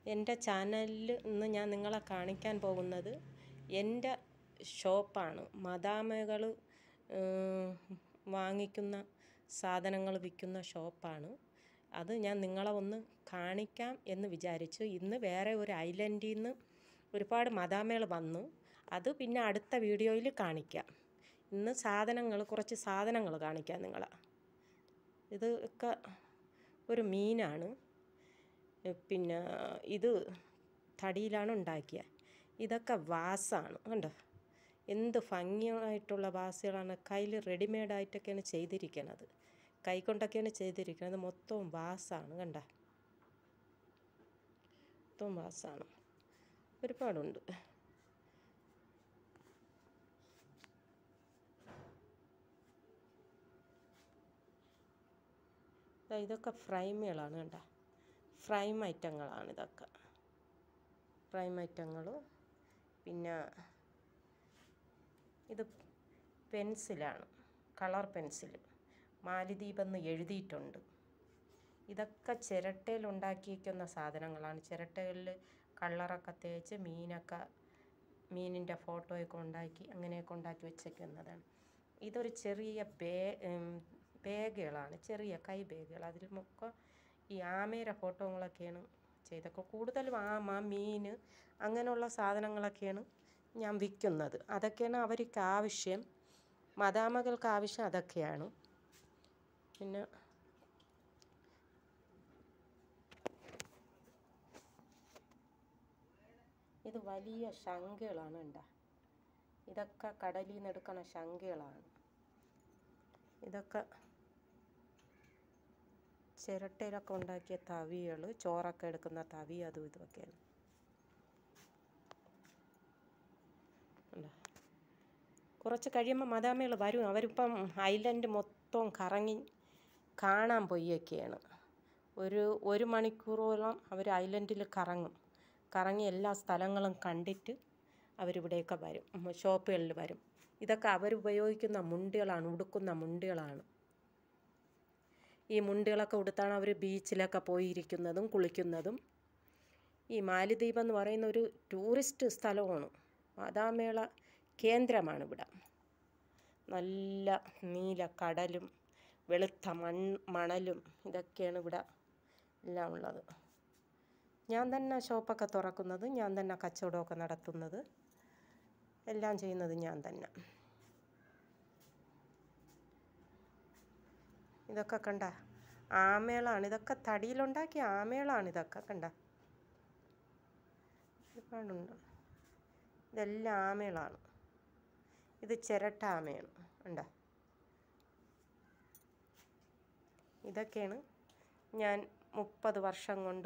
എൻ്റെ ചാനലിൽ ഇന്ന് ഞാൻ നിങ്ങളെ കാണിക്കാൻ പോകുന്നത് എൻ്റെ ഷോപ്പാണ് മദാമകൾ വാങ്ങിക്കുന്ന സാധനങ്ങൾ വിൽക്കുന്ന ഷോപ്പാണ് അത് ഞാൻ നിങ്ങളെ ഒന്ന് കാണിക്കാം എന്ന് വിചാരിച്ചു ഇന്ന് വേറെ ഒരു ഐലൻഡിൽ നിന്ന് ഒരുപാട് മദാമകൾ വന്നു അത് പിന്നെ അടുത്ത വീഡിയോയിൽ കാണിക്കാം ഇന്ന് സാധനങ്ങൾ കുറച്ച് സാധനങ്ങൾ കാണിക്കാം നിങ്ങളെ ഇത് ഒക്കെ ഒരു മീനാണ് പിന്നെ ഇത് തടിയിലാണ് ഉണ്ടാക്കിയത് ഇതൊക്കെ വാസാണ് കണ്ടോ എന്ത് ഭംഗിയായിട്ടുള്ള വാസുകളാണ് കയ്യിൽ റെഡിമെയ്ഡായിട്ടൊക്കെയാണ് ചെയ്തിരിക്കുന്നത് കൈ കൊണ്ടൊക്കെയാണ് ചെയ്തിരിക്കുന്നത് മൊത്തവും വാസാണ് കണ്ട മൊത്തവും വാസാണ് ഒരുപാടുണ്ട് ദാ ഇതൊക്കെ ഫ്രൈമുകളാണ് കണ്ട ഫ്രൈം ഐറ്റങ്ങളാണ് ഇതൊക്കെ ഫ്രൈം ഐറ്റങ്ങൾ പിന്നെ ഇത് പെൻസിലാണ് കളർ പെൻസിൽ മാലിദ്വീപ് എന്ന് എഴുതിയിട്ടുണ്ട് ഇതൊക്കെ ചിരട്ടയിൽ ഉണ്ടാക്കിയിരിക്കുന്ന സാധനങ്ങളാണ് ചിരട്ടകളിൽ കളറൊക്കെ തേച്ച് മീനൊക്കെ മീനിൻ്റെ ഫോട്ടോയൊക്കെ ഉണ്ടാക്കി അങ്ങനെയൊക്കെ ഉണ്ടാക്കി വെച്ചേക്കുന്നതാണ് ഇതൊരു ചെറിയ ബേ ബാഗുകളാണ് ചെറിയ കൈ ബാഗുകൾ അതിൽ ഒക്കെ ഈ ആമയുടെ ഫോട്ടോകളൊക്കെയാണ് ചെയ്തൊക്കെ കൂടുതലും ആമ മീൻ അങ്ങനെയുള്ള സാധനങ്ങളൊക്കെയാണ് ഞാൻ വിൽക്കുന്നത് അതൊക്കെയാണ് അവർക്ക് ആവശ്യം മദാമകൾക്ക് ആവശ്യം അതൊക്കെയാണ് പിന്നെ ഇത് വലിയ ശംഖുകളാണ് ഉണ്ടാ ഇതൊക്കെ കടലിൽ നിന്ന് എടുക്കണ ശംഖുകളാണ് ഇതൊക്കെ ചിരട്ടയിലൊക്കെ ഉണ്ടാക്കിയ തവികൾ ചോറൊക്കെ എടുക്കുന്ന തവി അതും ഇതൊക്കെയാണ് കുറച്ച് കഴിയുമ്പോൾ മദാമകൾ വരും അവരിപ്പം ഐലൻഡ് മൊത്തം കറങ്ങി കാണാൻ പോയൊക്കെയാണ് ഒരു ഒരു മണിക്കൂറോളം അവർ ഐലൻഡിൽ കറങ്ങും കറങ്ങി എല്ലാ സ്ഥലങ്ങളും കണ്ടിട്ട് അവരിവിടെയൊക്കെ വരും ഷോപ്പുകളിൽ വരും ഇതൊക്കെ അവരുപയോഗിക്കുന്ന മുണ്ടികളാണ് ഉടുക്കുന്ന മുണ്ടികളാണ് ഈ മുണ്ടികളൊക്കെ ഉടുത്താണ് അവർ ബീച്ചിലൊക്കെ പോയിരിക്കുന്നതും കുളിക്കുന്നതും ഈ മാലിദ്വീപ് എന്ന് പറയുന്ന ഒരു ടൂറിസ്റ്റ് സ്ഥലമാണ് മദാമേള കേന്ദ്രമാണ് ഇവിടെ നല്ല നീല കടലും വെളുത്ത മൺ മണലും ഇതൊക്കെയാണ് ഇവിടെ എല്ലാം ഉള്ളത് ഞാൻ തന്നെ ഷോപ്പൊക്കെ തുറക്കുന്നത് ഞാൻ തന്നെ കച്ചവടമൊക്കെ നടത്തുന്നത് എല്ലാം ചെയ്യുന്നത് ഞാൻ തന്നെ ഇതൊക്കെ കണ്ട ആമേളാണ് ഇതൊക്കെ തടിയിലുണ്ടാക്കിയ ആമേളാണ് ഇതൊക്കെ കണ്ട ഒരുപാടുണ്ട് ഇതെല്ലാം ആമേളാണ് ഇത് ചിരട്ട ആമയാണ് ഉണ്ട ഇതൊക്കെയാണ് ഞാൻ മുപ്പത് വർഷം കൊണ്ട്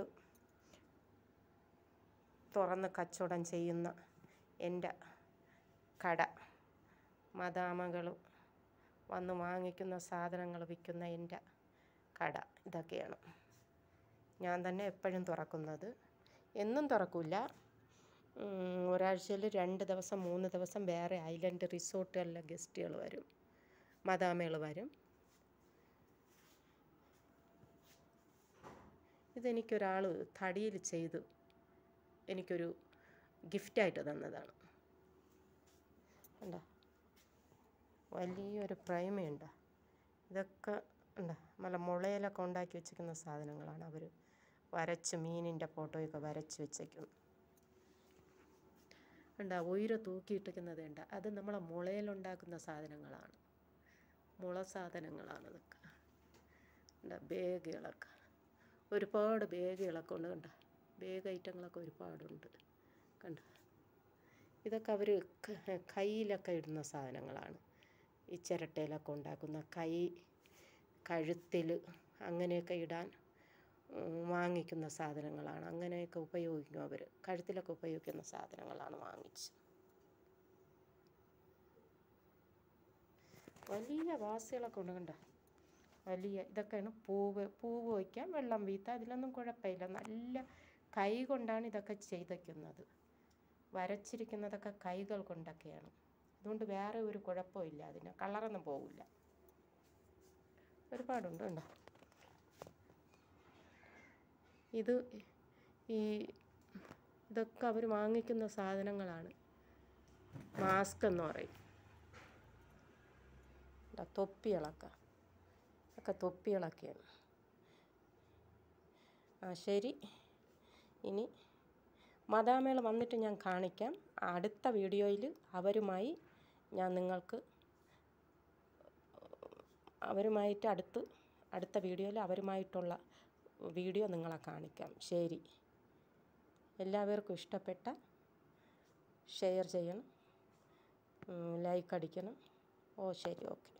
തുറന്ന് കച്ചവടം ചെയ്യുന്ന എൻ്റെ കട മദാമകൾ വന്ന് വാങ്ങിക്കുന്ന സാധനങ്ങൾ വിൽക്കുന്ന എൻ്റെ കട ഇതൊക്കെയാണ് ഞാൻ തന്നെ എപ്പോഴും തുറക്കുന്നത് എന്നും തുറക്കില്ല ഒരാഴ്ചയിൽ രണ്ട് ദിവസം മൂന്ന് ദിവസം വേറെ ഐലൻഡ് റിസോർട്ടുകളിലെ ഗസ്റ്റുകൾ വരും മദാമകൾ വരും ഇതെനിക്കൊരാൾ തടിയിൽ ചെയ്ത് എനിക്കൊരു ഗിഫ്റ്റായിട്ട് തന്നതാണ് കണ്ടോ വലിയൊരു പ്രേമയുണ്ട് ഇതൊക്കെ ഉണ്ട് നല്ല മുളയിലൊക്കെ ഉണ്ടാക്കി വെച്ചിരിക്കുന്ന സാധനങ്ങളാണ് അവർ വരച്ച് മീനിൻ്റെ ഫോട്ടോയൊക്കെ വരച്ച് വെച്ചേക്കുന്നു ഉണ്ട് ഉയര തൂക്കിയിട്ടിരിക്കുന്നത് ഉണ്ട് അത് നമ്മളെ മുളയിലുണ്ടാക്കുന്ന സാധനങ്ങളാണ് മുള സാധനങ്ങളാണ് ഇതൊക്കെ ഉണ്ട് ബാഗുകളൊക്കെ ഒരുപാട് ബാഗുകളൊക്കെ ഉണ്ട് കണ്ട ബാഗ് ഐറ്റങ്ങളൊക്കെ ഒരുപാടുണ്ട് കണ്ട ഇതൊക്കെ അവർ കയ്യിലൊക്കെ ഇടുന്ന സാധനങ്ങളാണ് ഈ ചിരട്ടയിലൊക്കെ ഉണ്ടാക്കുന്ന കൈ കഴുത്തിൽ അങ്ങനെയൊക്കെ ഇടാൻ വാങ്ങിക്കുന്ന സാധനങ്ങളാണ് അങ്ങനെയൊക്കെ ഉപയോഗിക്കും അവർ കഴുത്തിലൊക്കെ ഉപയോഗിക്കുന്ന സാധനങ്ങളാണ് വാങ്ങിച്ച് വലിയ വാസികളൊക്കെ ഉണ്ട് കണ്ട വലിയ ഇതൊക്കെയാണ് പൂവ് പൂവ് വയ്ക്കാൻ വെള്ളം വീത്താൻ അതിലൊന്നും കുഴപ്പമില്ല നല്ല കൈ കൊണ്ടാണ് ഇതൊക്കെ ചെയ്തേക്കുന്നത് വരച്ചിരിക്കുന്നതൊക്കെ കൈകൾ കൊണ്ടൊക്കെയാണ് അതുകൊണ്ട് വേറെ ഒരു കുഴപ്പമില്ല അതിന് കളറൊന്നും പോവില്ല ഒരുപാടുണ്ട് കണ്ടോ ഇത് ഈ ഇതൊക്കെ അവർ വാങ്ങിക്കുന്ന സാധനങ്ങളാണ് മാസ്ക് എന്ന് പറയും ദാ തൊപ്പികളൊക്കെ ഒക്കെ തൊപ്പികളൊക്കെയാണ് ആ ശരി ഇനി മദാമേള വന്നിട്ട് ഞാൻ കാണിക്കാം അടുത്ത വീഡിയോയിൽ അവരുമായി ഞാൻ നിങ്ങൾക്ക് അവരുമായിട്ട് അടുത്ത് അടുത്ത വീഡിയോയിൽ അവരുമായിട്ടുള്ള വീഡിയോ നിങ്ങളെ കാണിക്കാം ശരി എല്ലാവർക്കും ഇഷ്ടപ്പെട്ട ഷെയർ ചെയ്യണം ലൈക്ക് അടിക്കണം ഓ ശരി ഓക്കെ